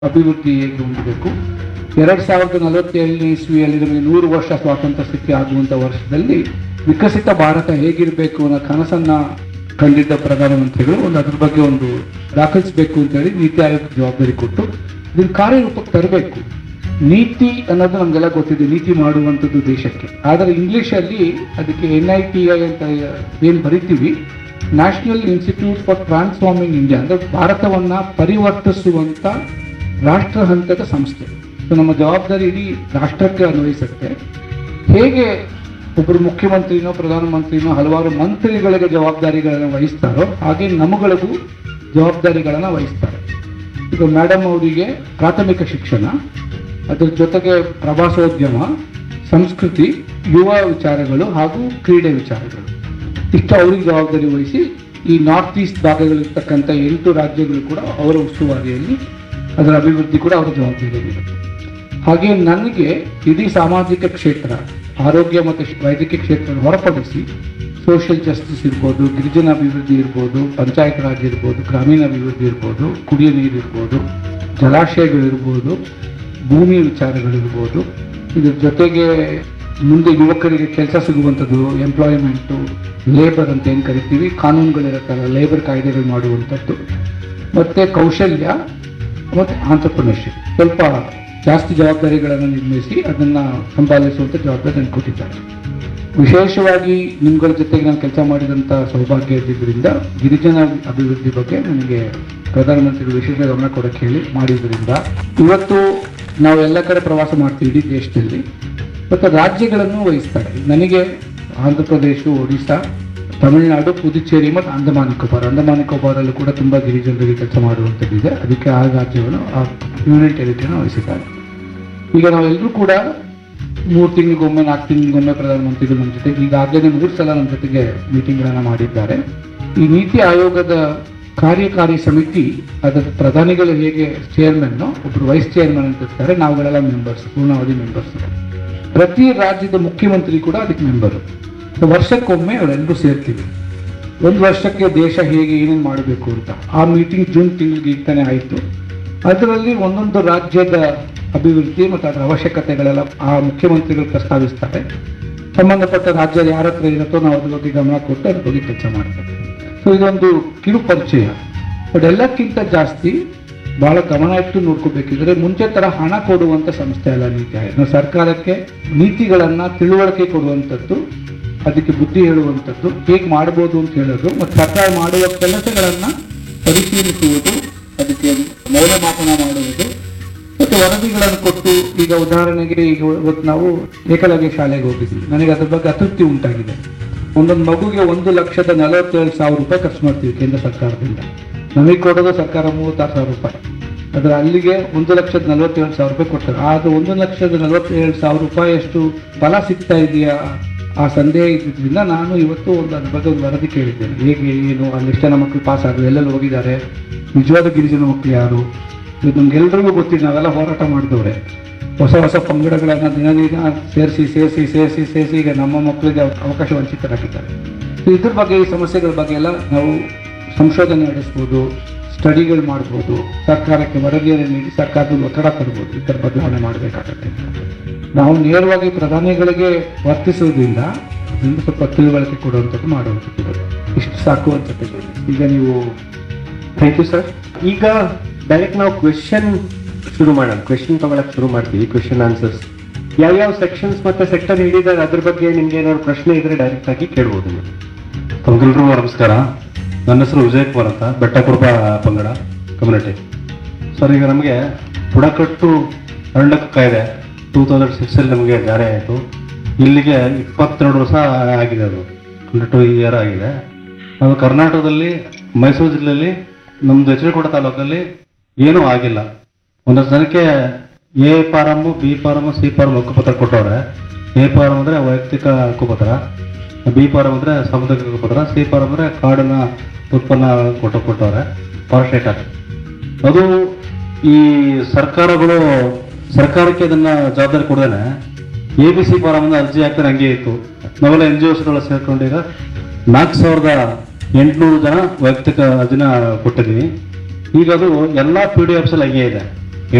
ಅಭಿವೃದ್ಧಿ ಹೇಗೆ ಹೊಂದಬೇಕು ಎರಡ್ ಸಾವಿರದ ನಲವತ್ತೇಳನೇ ಇಸ್ವಿಯಲ್ಲಿ ನಮಗೆ ನೂರು ವರ್ಷ ಸ್ವಾತಂತ್ರ್ಯ ಸಿಕ್ಕಿ ಆಗುವಂತ ವರ್ಷದಲ್ಲಿ ವಿಕಸಿತ ಭಾರತ ಹೇಗಿರಬೇಕು ಅನ್ನೋ ಕನಸನ್ನ ಕಂಡಿದ್ದ ಪ್ರಧಾನಮಂತ್ರಿಗಳು ಒಂದು ಅದ್ರ ಬಗ್ಗೆ ಒಂದು ದಾಖಲಿಸಬೇಕು ಅಂತ ಹೇಳಿ ನೀತಿ ಆಯೋಗಕ್ಕೆ ಜವಾಬ್ದಾರಿ ಕೊಟ್ಟು ಇದನ್ನ ಕಾರ್ಯರೂಪಕ್ಕೆ ತರಬೇಕು ನೀತಿ ಅನ್ನೋದು ನಮಗೆಲ್ಲ ಗೊತ್ತಿದೆ ನೀತಿ ಮಾಡುವಂಥದ್ದು ದೇಶಕ್ಕೆ ಆದರೆ ಇಂಗ್ಲಿಷಲ್ಲಿ ಅದಕ್ಕೆ ಎನ್ ಐ ಟಿ ಐ ಅಂತ ಏನು ಬರಿತೀವಿ national institute for transforming India ಅಂದ್ರೆ ಭಾರತವನ್ನ ಪರಿವರ್ತಿಸುವಂತ ರಾಷ್ಟ್ರ ಹಂತದ ಸಂಸ್ಥೆ ಸೊ ನಮ್ಮ ಜವಾಬ್ದಾರಿ ಇಡೀ ರಾಷ್ಟ್ರಕ್ಕೆ ಅನ್ವಯಿಸುತ್ತೆ ಹೇಗೆ ಒಬ್ಬರು ಮುಖ್ಯಮಂತ್ರಿನೋ ಪ್ರಧಾನಮಂತ್ರಿನೋ ಹಲವಾರು ಮಂತ್ರಿಗಳಿಗೆ ಜವಾಬ್ದಾರಿಗಳನ್ನು ವಹಿಸ್ತಾರೋ ಹಾಗೆ ನಮಗಳಿಗೂ ಜವಾಬ್ದಾರಿಗಳನ್ನು ವಹಿಸ್ತಾರೆ ಈಗ ಮೇಡಮ್ ಅವರಿಗೆ ಪ್ರಾಥಮಿಕ ಶಿಕ್ಷಣ ಅದರ ಜೊತೆಗೆ ಪ್ರವಾಸೋದ್ಯಮ ಸಂಸ್ಕೃತಿ ಯುವ ವಿಚಾರಗಳು ಹಾಗೂ ಕ್ರೀಡೆ ವಿಚಾರಗಳು ಇಷ್ಟು ಅವ್ರಿಗೆ ಜವಾಬ್ದಾರಿ ವಹಿಸಿ ಈ ನಾರ್ತ್ ಈಸ್ಟ್ ಭಾಗಗಳಿರ್ತಕ್ಕಂಥ ಎಂಟು ರಾಜ್ಯಗಳು ಕೂಡ ಅವರ ಉಸ್ತುವಾರಿಯಲ್ಲಿ ಅದರ ಅಭಿವೃದ್ಧಿ ಕೂಡ ಅವರ ಜವಾಬ್ದಾರಿಯಲ್ಲಿರುತ್ತೆ ಹಾಗೆ ನನಗೆ ಇಡೀ ಸಾಮಾಜಿಕ ಕ್ಷೇತ್ರ ಆರೋಗ್ಯ ಮತ್ತು ಶ್- ವೈದ್ಯಕೀಯ ಕ್ಷೇತ್ರ ಹೊರಪಡಿಸಿ ಸೋಷಿಯಲ್ ಜಸ್ಟಿಸ್ ಇರ್ಬೋದು ಗಿರಿಜನ ಅಭಿವೃದ್ಧಿ ಇರ್ಬೋದು ಪಂಚಾಯತ್ ರಾಜ್ ಇರ್ಬೋದು ಗ್ರಾಮೀಣ ಅಭಿವೃದ್ಧಿ ಇರ್ಬೋದು ಕುಡಿಯ ನೀರು ಇರ್ಬೋದು ಜಲಾಶಯಗಳಿರ್ಬೋದು ಭೂಮಿ ವಿಚಾರಗಳಿರ್ಬೋದು ಇದ್ರ ಜೊತೆಗೆ ಮುಂದೆ ಯುವಕರಿಗೆ ಕೆಲಸ ಸಿಗುವಂಥದ್ದು ಎಂಪ್ಲಾಯ್ಮೆಂಟು ಲೇಬರ್ ಅಂತ ಏನು ಕರಿತೀವಿ ಕಾನೂನುಗಳಿರುತ್ತಲ್ಲ ಲೇಬರ್ ಕಾಯ್ದೆಗಳು ಮಾಡುವಂಥದ್ದು ಮತ್ತೆ ಕೌಶಲ್ಯ ಮತ್ತು ಆಂಟರ್ಪ್ರಿನರ್ಶಿಪ್ ಸ್ವಲ್ಪ ಜಾಸ್ತಿ ಜವಾಬ್ದಾರಿಗಳನ್ನು ನಿರ್ಮಿಸಿ ಅದನ್ನ ಸಂಪಾದಿಸುವಂತ ಜವಾಬ್ದಾರಿ ನನಗೆ ಕೊಟ್ಟಿದ್ದಾರೆ ವಿಶೇಷವಾಗಿ ನಿಮ್ಗಳ ಜೊತೆಗೆ ನಾನು ಕೆಲಸ ಮಾಡಿದಂಥ ಸೌಭಾಗ್ಯ ಇದ್ದಿದ್ದರಿಂದ ಗಿರಿಜನ ಅಭಿವೃದ್ಧಿ ಬಗ್ಗೆ ನನಗೆ ಪ್ರಧಾನಮಂತ್ರಿಗಳು ವಿಶೇಷ ಗಮನ ಕೊಡಕ್ಕೆ ಹೇಳಿ ಮಾಡಿದ್ರಿಂದ ಇವತ್ತು ನಾವು ಎಲ್ಲ ಕಡೆ ಪ್ರವಾಸ ಮಾಡ್ತೀವಿ ಇಡೀ ದೇಶದಲ್ಲಿ ಮತ್ತು ರಾಜ್ಯಗಳನ್ನು ವಹಿಸ್ತಾರೆ ನನಗೆ ಆಂಧ್ರ ಪ್ರದೇಶ ಒಡಿಶಾ ತಮಿಳುನಾಡು ಪುದುಚೇರಿ ಮತ್ತು ಅಂಡಮಾನ್ ನಿಕೋಬಾರ್ ಅಂಡಮಾನ್ ನಿಕೋಬಾರಲ್ಲೂ ಕೂಡ ತುಂಬ ಗಿರಿಜನರಿಗೆ ಕೆಲಸ ಮಾಡುವಂಥದ್ದಿದೆ ಅದಕ್ಕೆ ಆ ರಾಜ್ಯವನ್ನು ಆ ಯೂನಿಯನ್ ಟೆರಿಟರಿನ ವಹಿಸಿದ್ದಾರೆ ಈಗ ನಾವೆಲ್ಲರೂ ಕೂಡ ಮೂರು ತಿಂಗಳಿಗೊಮ್ಮೆ ನಾಲ್ಕು ತಿಂಗಳಿಗೊಮ್ಮೆ ಪ್ರಧಾನಮಂತ್ರಿಗಳು ನಮ್ಮ ಜೊತೆಗೆ ಈಗಾಗಲೇ ಮೂರು ಸಲ ನಮ್ಮ ಜೊತೆಗೆ ಮೀಟಿಂಗ್ಗಳನ್ನು ಮಾಡಿದ್ದಾರೆ ಈ ನೀತಿ ಆಯೋಗದ ಕಾರ್ಯಕಾರಿ ಸಮಿತಿ ಅದರ ಪ್ರಧಾನಿಗಳು ಹೇಗೆ ಚೇರ್ಮನ್ ಒಬ್ರು ವೈಸ್ ಚೇರ್ಮನ್ ಅಂತ ಇರ್ತಾರೆ ನಾವುಗಳೆಲ್ಲ ಮೆಂಬರ್ಸ್ ಪೂರ್ಣಾವಧಿ ಮೆಂಬರ್ಸ್ ಪ್ರತಿ ರಾಜ್ಯದ ಮುಖ್ಯಮಂತ್ರಿ ಕೂಡ ಅದಕ್ಕೆ ಮೆಂಬರು ಸೊ ವರ್ಷಕ್ಕೊಮ್ಮೆ ಅವರೆಲ್ಲರೂ ಸೇರ್ತೀವಿ ಒಂದು ವರ್ಷಕ್ಕೆ ದೇಶ ಹೇಗೆ ಏನೇನು ಮಾಡಬೇಕು ಅಂತ ಆ ಮೀಟಿಂಗ್ ಜೂನ್ ತಿಂಗಳಿಗೆ ಈಗ ತಾನೇ ಆಯಿತು ಅದರಲ್ಲಿ ಒಂದೊಂದು ರಾಜ್ಯದ ಅಭಿವೃದ್ಧಿ ಮತ್ತು ಅದರ ಅವಶ್ಯಕತೆಗಳೆಲ್ಲ ಆ ಮುಖ್ಯಮಂತ್ರಿಗಳು ಪ್ರಸ್ತಾವಿಸ್ತಾರೆ ಸಂಬಂಧಪಟ್ಟ ರಾಜ್ಯದ ಯಾರ ಹತ್ರ ಇರುತ್ತೋ ನಾವು ಅದ್ರ ಬಗ್ಗೆ ಗಮನ ಕೊಟ್ಟು ಅದ್ರ ಬಗ್ಗೆ ಕೆಲಸ ಮಾಡ್ತೇವೆ ಸೊ ಇದೊಂದು ಕಿರು ಪರಿಚಯ ಬಟ್ ಎಲ್ಲಕ್ಕಿಂತ ಜಾಸ್ತಿ ಬಹಳ ಗಮನ ಇಟ್ಟು ನೋಡ್ಕೋಬೇಕಿದ್ರೆ ಮುಂಚೆ ತರ ಹಣ ಕೊಡುವಂತ ಸಂಸ್ಥೆ ಅಲ್ಲ ನೀತಿ ಆಯೋಗ ನಾವು ಸರ್ಕಾರಕ್ಕೆ ನೀತಿಗಳನ್ನ ತಿಳುವಳಿಕೆ ಕೊಡುವಂಥದ್ದು ಅದಕ್ಕೆ ಬುದ್ಧಿ ಹೇಳುವಂಥದ್ದು ಹೇಗೆ ಮಾಡ್ಬೋದು ಅಂತ ಹೇಳೋದು ಮತ್ತು ಸರ್ಕಾರ ಮಾಡುವ ಕೆಲಸಗಳನ್ನ ಪರಿಶೀಲಿಸುವುದು ಅದಕ್ಕೆ ಮೌಲ್ಯಮಾಪನ ಮಾಡುವುದು ಮತ್ತು ವರದಿಗಳನ್ನು ಕೊಟ್ಟು ಈಗ ಉದಾಹರಣೆಗೆ ಈಗ ಇವತ್ತು ನಾವು ಏಕಲವ್ಯ ಶಾಲೆಗೆ ಹೋಗಿದ್ವಿ ನನಗೆ ಅದ್ರ ಬಗ್ಗೆ ಅತೃಪ್ತಿ ಉಂಟಾಗಿದೆ ಒಂದೊಂದು ಮಗುಗೆ ಒಂದು ಲಕ್ಷದ ನಲವತ್ತೇಳು ಸಾವಿರ ರೂಪಾಯಿ ಖರ್ಚು ಮಾಡ್ತೀವಿ ಕೇಂದ್ರ ಸರ್ಕಾರದಿಂದ ನಮಗೆ ಕೊಡೋದು ಸರ್ಕಾರ ಮೂವತ್ತಾರು ಸಾವಿರ ರೂಪಾಯಿ ಅದರ ಅಲ್ಲಿಗೆ ಒಂದು ಲಕ್ಷದ ನಲವತ್ತೇಳು ಸಾವಿರ ರೂಪಾಯಿ ಕೊಡ್ತಾರೆ ಆದ್ರೆ ಒಂದು ಲಕ್ಷದ ನಲವತ್ತೇಳು ಸಾವಿರ ರೂಪಾಯಿ ಅಷ್ಟು ಫಲ ಸಿಗ್ತಾ ಇದೆಯಾ ಆ ಸಂದೇಹ ಇದ್ದಿದ್ರಿಂದ ನಾನು ಇವತ್ತು ಒಂದು ಅದ್ರ ಬಗ್ಗೆ ಒಂದು ವರದಿ ಕೇಳಿದ್ದೇನೆ ಹೇಗೆ ಏನು ಅಲ್ಲಿ ಎಷ್ಟು ಜನ ಮಕ್ಕಳು ಪಾಸ್ ಆದ್ರು ಎಲ್ಲೆಲ್ಲಿ ಹೋಗಿದ್ದಾರೆ ನಿಜವಾದ ಗಿರಿಜನ ಮಕ್ಕಳು ಯಾರು ಇದು ನಮ್ಗೆಲ್ರಿಗೂ ಗೊತ್ತಿದೆ ನಾವೆಲ್ಲ ಹೋರಾಟ ಮಾಡಿದವ್ರೆ ಹೊಸ ಹೊಸ ಪಂಗಡಗಳನ್ನ ದಿನ ದಿನ ಸೇರಿಸಿ ಸೇರಿಸಿ ಸೇರಿಸಿ ಸೇರಿಸಿ ಈಗ ನಮ್ಮ ಮಕ್ಕಳಿಗೆ ಅವ- ಅವಕಾಶ ವಂಚಿತರಾಗಿದ್ದಾರೆ ಸೊ ಇದ್ರ ಬಗ್ಗೆ ಈ ಸಮಸ್ಯೆಗಳ ಬಗ್ಗೆ ಎಲ್ಲ ನಾವು ಸಂಶೋಧನೆ ನಡೆಸ್ಬೋದು ಸ್ಟಡಿಗಳು ಮಾಡ್ಬೋದು ಸರ್ಕಾರಕ್ಕೆ ವರದಿಯನ್ನು ನೀಡಿ ಸರ್ಕಾರದ ಒತ್ತಡ ತರ್ಬೋದು ಈ ಥರ ಬದಲಾವಣೆ ಮಾಡಬೇಕಾಗತ್ತೆ ನಾವು ನೇರವಾಗಿ ಪ್ರಧಾನಿಗಳಿಗೆ ವರ್ತಿಸುವುದಿಲ್ಲ ಅದರಿಂದ ಸ್ವಲ್ಪ ತಿಳುವಳಿಕೆ ಕೊಡುವಂಥದ್ದು ಮಾಡುವಂಥದ್ದು ಇಷ್ಟು ಸಾಕು ಅನ್ಸುತ್ತೆ ಈಗ ನೀವು ಥ್ಯಾಂಕ್ ಯು ಸರ್ ಈಗ ಡೈರೆಕ್ಟ್ ನಾವು ಕ್ವೆಶನ್ ಶುರು ಮಾಡೋಣ ಕ್ವೆಶನ್ ತಗೊಳಕ್ ಶುರು ಮಾಡ್ತೀವಿ ಕ್ವೆಶನ್ ಆನ್ಸರ್ಸ್ ಯಾವ್ಯಾವ ಸೆಕ್ಷನ್ಸ್ ಮತ್ತೆ ಸೆಕ್ಟರ್ ಹೇಳಿದ್ದಾರೆ ಅದ್ರ ಬಗ್ಗೆ ನಿಮ್ಗೆ ಏನಾದ್ರು ಪ್ರಶ್ನೆ ಇದ್ರೆ ಡೈರೆಕ್ಟ್ ಆಗಿ ಕೇಳ್ಬೋದು ನೀವು ತಮಗೆಲ್ರಿಗೂ ನಮಸ್ಕಾರ ನನ್ನ ಹೆಸರು ವಿಜಯ್ ಕುಮಾರ್ ಅಂತ ಬೆಟ್ಟ ಕುರುಬ ಪಂಗಡ ಕಮ್ಯುನಿಟಿ ಸರ್ ಈಗ ನಮಗೆ ಬುಡಕಟ್ಟು ಅರಣ್ಯಕ ಕಾಯ್ದೆ ಟೂ ತೌಸಂಡ್ ಸಿಕ್ಸಲ್ಲಿ ನಮಗೆ ಜಾರಿ ಆಯಿತು ಇಲ್ಲಿಗೆ ಇಪ್ಪತ್ತೆರಡು ವರ್ಷ ಆಗಿದೆ ಅದು ಟ್ವೆಂಟಿ ಟೂ ಇಯರ್ ಆಗಿದೆ ಅದು ಕರ್ನಾಟಕದಲ್ಲಿ ಮೈಸೂರು ಜಿಲ್ಲೆಯಲ್ಲಿ ನಮ್ಮದು ಎಚ್ ಡಿ ಕೋಟೆ ತಾಲೂಕಲ್ಲಿ ಏನೂ ಆಗಿಲ್ಲ ಒಂದಷ್ಟು ಜನಕ್ಕೆ A form B form C form ಹಕ್ಕುಪತ್ರ ಕೊಟ್ಟವ್ರೆ ಎ ಫಾರಮ್ ಅಂದರೆ ವೈಯಕ್ತಿಕ ಹಕ್ಕುಪತ್ರ ಬಿ ಫಾರಮ್ ಅಂದರೆ ಸಾಮುದಾಯಿಕ ಹಕ್ಕುಪತ್ರ ಸಿ ಫಾರಮ್ ಅಂದರೆ ಕಾಡಿನ ಉತ್ಪನ್ನ ಕೊಟ್ಟು ಕೊಟ್ಟವ್ರೆ ಫಾರೆಸ್ಟ್ ಆಕ್ಟ್ ಅದು ಈ ಸರ್ಕಾರಗಳು ಸರ್ಕಾರಕ್ಕೆ ಅದನ್ನ ಜವಾಬ್ದಾರಿ ಕೊಡದೇನೆ ಎ ಬಿ ಸಿ ಫಾರಮ್ ಅಂದ್ರೆ ಅರ್ಜಿ ಹಾಕ್ತಾರೆ ಹಂಗೆ ಇತ್ತು ನಾವೆಲ್ಲ ಎನ್ ಜಿ ಒಸ್ಗಳ ಸೇರ್ಕೊಂಡು ಈಗ ನಾಲ್ಕು ಸಾವಿರದ ಎಂಟುನೂರು ಜನ ವೈಯಕ್ತಿಕ ಅರ್ಜಿನ ಕೊಟ್ಟಿದ್ದೀವಿ ಈಗ ಅದು ಎಲ್ಲ ಪಿ ಡಿ ಎಫ್ಸ್ ಅಲ್ಲಿ ಹಂಗೆ ಇದೆ